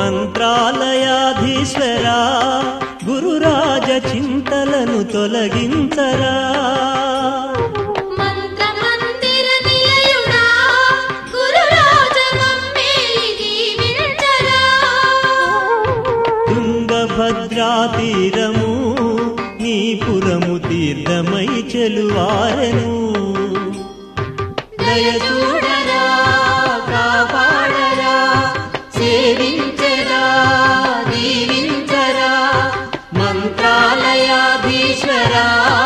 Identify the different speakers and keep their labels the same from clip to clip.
Speaker 1: మంత్రాలయాధీశ్వరా గురురాజ చింతలను తొలగించరా
Speaker 2: మంత్రమందిర నిలయుడా గురురాజ మమ్మేలి దీవించరా
Speaker 1: తుంగభద్రా తీరము నీ పురము తీర్థమై చెలువారెను దయ చూడరా కాపాడరా సేవించరా దీవించరా మంత్రాలయాధీశ్వరా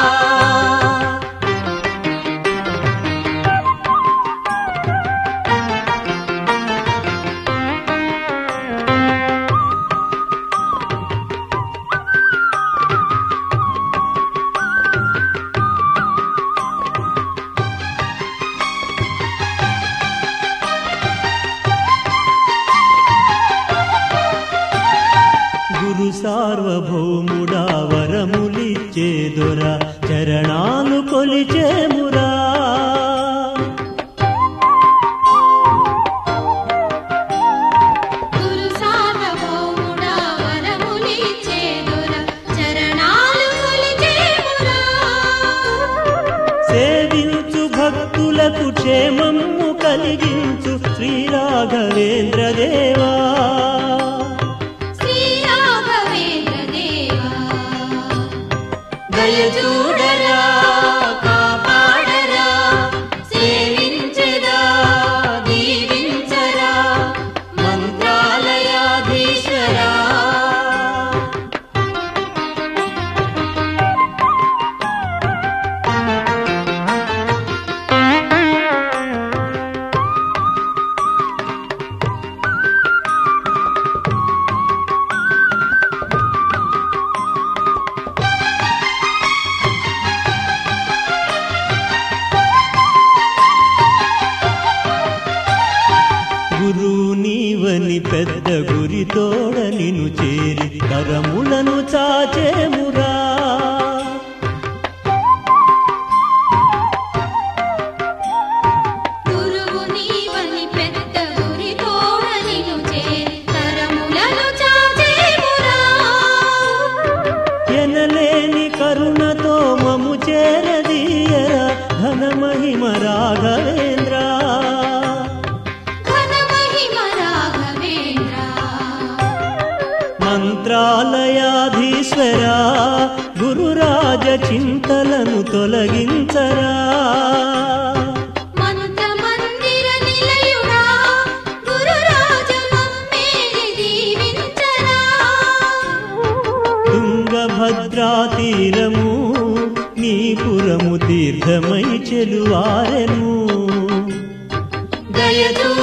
Speaker 1: గురు సార్వభౌముడా వరములిచ్చే దొర చరణాలు కొలిచేమురా
Speaker 2: గురు సార్వభౌముడా వరములిచ్చే దొర చరణాలు కొలిచేమురా
Speaker 1: సేవించు భక్తులకు క్షేమము కలిగించు శ్రీరాఘవేంద్ర దేవా
Speaker 2: శ్రీ రాఘవేంద్ర దేవా
Speaker 1: దయ చూడరా కాపాడరా సేవించరా దీవించరా మంత్రాలయాధీశ్వరా గురు నీవని పెద్ద గురితోడ నిను చేరి కరములను చాచేమురా
Speaker 2: గురువు నీవని పెద్ద గురి తోడ నిను చేరి కరములను చాచేమురా
Speaker 1: ఎనలేని కరుణతో మము చేరదీయరా ఘన మహిమ రాఘవేంద్ర
Speaker 2: ఘన మహిమ రాఘవేంద్ర
Speaker 1: మంత్రాలయాధీశ్వరా గురురాజ చింతలను తొలగించరా
Speaker 2: మంత్రమందిర నిలయుడా గురురాజ మమ్మేలి దీవించరా
Speaker 1: తుంగభద్రా తీరము నీ పురము తీర్థమై చెలువారెను దయచూ